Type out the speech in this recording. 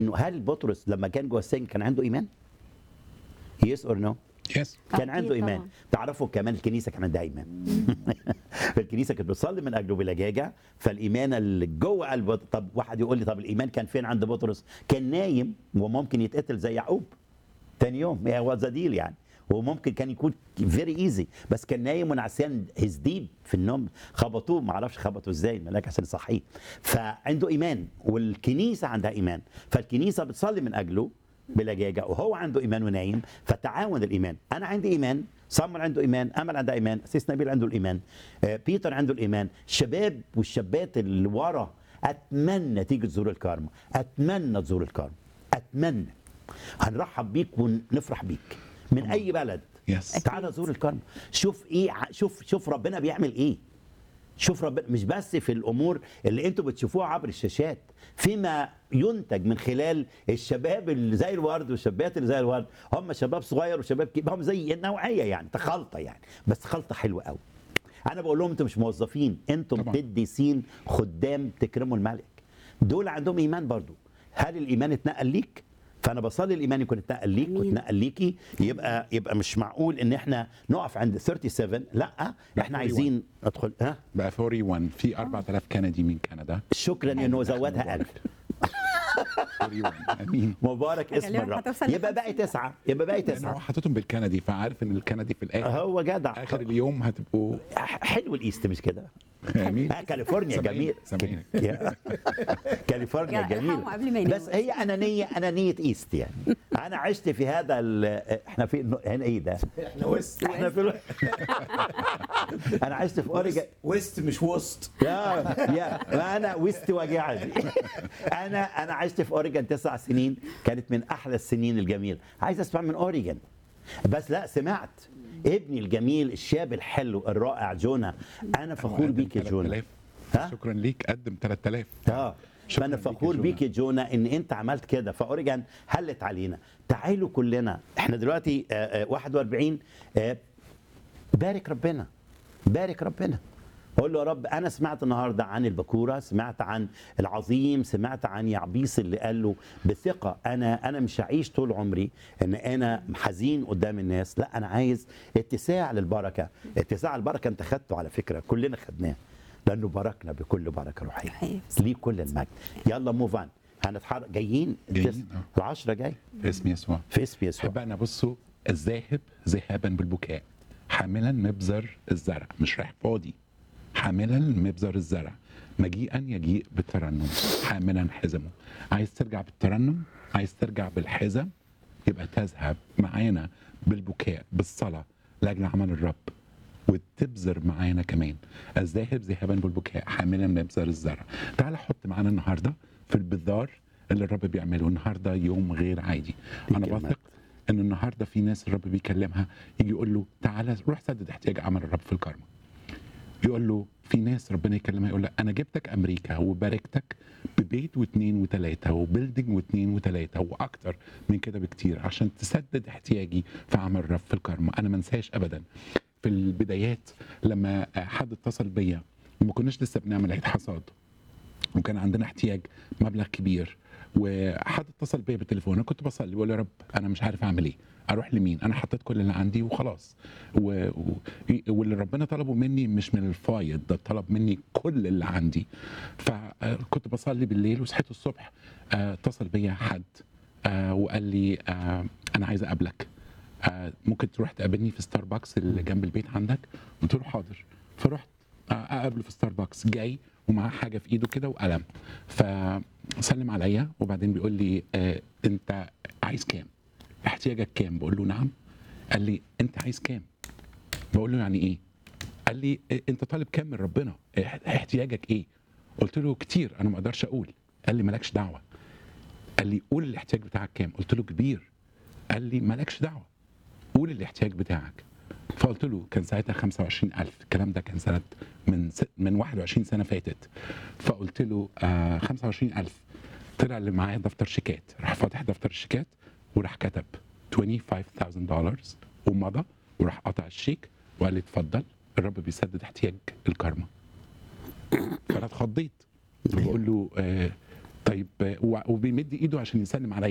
انه هل بطرس لما كان جوه السجن كان عنده ايمان؟ يس اور نو؟ يس كان أكيد عنده ايمان طبعاً. تعرفوا كمان الكنيسه كان عندها ايمان فالكنيسه كانت بتصلي من اجله بلجاجه فالايمان اللي جوه قلب بط- طب واحد يقول لي طب الايمان كان فين عند بطرس كان نايم وممكن يتقتل زي يعقوب تاني يوم هو ديل يعني وممكن كان يكون فيري ايزي بس كان نايم ونعسان هيز ديب في النوم خبطوه ما اعرفش خبطوه ازاي الملاك عشان يصحيه فعنده ايمان والكنيسه عندها ايمان فالكنيسه بتصلي من اجله بلجاجه وهو عنده ايمان ونايم فتعاون الايمان انا عندي ايمان صامر عنده ايمان امل عندها ايمان سيس نبيل عنده الايمان آه، بيتر عنده الايمان الشباب والشابات اللي ورا اتمنى تيجي تزور الكارما اتمنى تزور الكارما اتمنى هنرحب بيك ونفرح بيك من اي بلد يس تعال زور الكرم شوف ايه ع- شوف شوف ربنا بيعمل ايه شوف ربنا مش بس في الامور اللي انتوا بتشوفوها عبر الشاشات فيما ينتج من خلال الشباب اللي زي الورد والشابات اللي زي الورد هم شباب صغير وشباب كبير هم زي النوعيه يعني خلطه يعني بس خلطه حلوه قوي انا بقول لهم انتوا مش موظفين انتم طبعاً. قديسين خدام تكرموا الملك دول عندهم ايمان برضو هل الايمان اتنقل ليك فانا بصلي الايمان يكون اتنقل ليك أمين. واتنقل ليكي يبقى يبقى مش معقول ان احنا نقف عند 37 لا احنا عايزين ندخل ها بقى 41 في 4000 كندي من كندا شكرا انه زودها 1000 41 امين مبارك اسم اليوم الرب هتوصل يبقى باقي تسعه يبقى باقي لانه هو تسعه حاططهم بالكندي فعارف ان الكندي في الاخر هو جدع اخر اليوم هتبقوا حلو الايست مش كده امين آه كاليفورنيا سامعين- جميل سامعين. يا- كاليفورنيا يا جميل ارحموا قبل ما يناموا. بس هي انانيه انانيه ايست يعني انا عشت في هذا ال- احنا في هنا ايه ده؟ احنا ويست احنا في ال- انا عشت في اوريجا ويست مش وسط يا يا انا وسط وجعني انا انا عشت في اوريجن تسع سنين كانت من احلى السنين الجميله عايز اسمع من اوريجن بس لا سمعت ابني الجميل الشاب الحلو الرائع جونا انا فخور قدم بيك يا جونا 3000. ها؟ شكرا ليك قدم 3000 اه شكراً فانا ليك يا فخور جونا. بيك يا جونا ان انت عملت كده فاوريجن هلت علينا تعالوا كلنا احنا دلوقتي آه، آه، 41 آه، بارك ربنا بارك ربنا قول له يا رب انا سمعت النهارده عن البكوره سمعت عن العظيم سمعت عن يعبيس اللي قال له بثقه انا انا مش هعيش طول عمري ان انا حزين قدام الناس لا انا عايز اتساع للبركه اتساع البركه انت خدته على فكره كلنا خدناه لانه باركنا بكل بركه روحيه حقيقي. ليه كل المجد يلا موف اون هنتحرك جايين جايين، التس- آه. العشرة جاي باسم يسوع في اسم يسوع احبائنا بصوا الذاهب ذهابا بالبكاء حاملا مبزر الزرع مش رايح فاضي حاملا مبزر الزرع مجيئا يجيء بالترنم حاملا حزمه عايز ترجع بالترنم عايز ترجع بالحزم يبقى تذهب معانا بالبكاء بالصلاة لأجل عمل الرب وتبذر معانا كمان الذاهب ذهابا بالبكاء حاملا مبزر الزرع تعال حط معانا النهارده في البذار اللي الرب بيعمله النهارده يوم غير عادي انا كلمات. واثق ان النهارده في ناس الرب بيكلمها يجي يقول له تعالى روح سدد احتياج عمل الرب في الكرمه يقول له في ناس ربنا يكلمها يقول لك انا جبتك امريكا وباركتك ببيت واثنين وثلاثه وبيلدينج واثنين وثلاثه واكتر من كده بكتير عشان تسدد احتياجي في عمل الرب في الكرمه انا ما انساش ابدا في البدايات لما حد اتصل بيا وما كناش لسه بنعمل عيد حصاد وكان عندنا احتياج مبلغ كبير وحد اتصل بيا بالتليفون انا كنت بصلي بقول يا رب انا مش عارف اعمل ايه اروح لمين انا حطيت كل اللي عندي وخلاص و... و... واللي ربنا طلبه مني مش من الفايض ده طلب مني كل اللي عندي فكنت بصلي بالليل وصحيت الصبح آه، اتصل بيا حد آه، وقال لي آه، انا عايز اقابلك آه، ممكن تروح تقابلني في ستاربكس اللي جنب البيت عندك قلت له حاضر فرحت آه، اقابله في ستاربكس جاي ومعاه حاجه في ايده كده وقلم فسلم عليا وبعدين بيقول لي آه، انت عايز كام احتياجك كام بقول له نعم قال لي انت عايز كام بقول له يعني ايه قال لي إيه، انت طالب كام من ربنا إح- احتياجك ايه قلت له كتير انا ما اقدرش اقول قال لي مالكش دعوه قال لي قول الاحتياج بتاعك كام قلت له كبير قال لي مالكش دعوه قول الاحتياج بتاعك فقلت له كان ساعتها 25000 الكلام ده كان سنه من س... من 21 سنه فاتت فقلت له آه 25000 طلع اللي معايا دفتر شيكات راح فاتح دفتر الشيكات وراح كتب 25000 دولار ومضى وراح قطع الشيك وقال لي اتفضل الرب بيسدد احتياج الكارما فانا اتخضيت بقول له آه طيب و- وبيمد ايده عشان يسلم عليا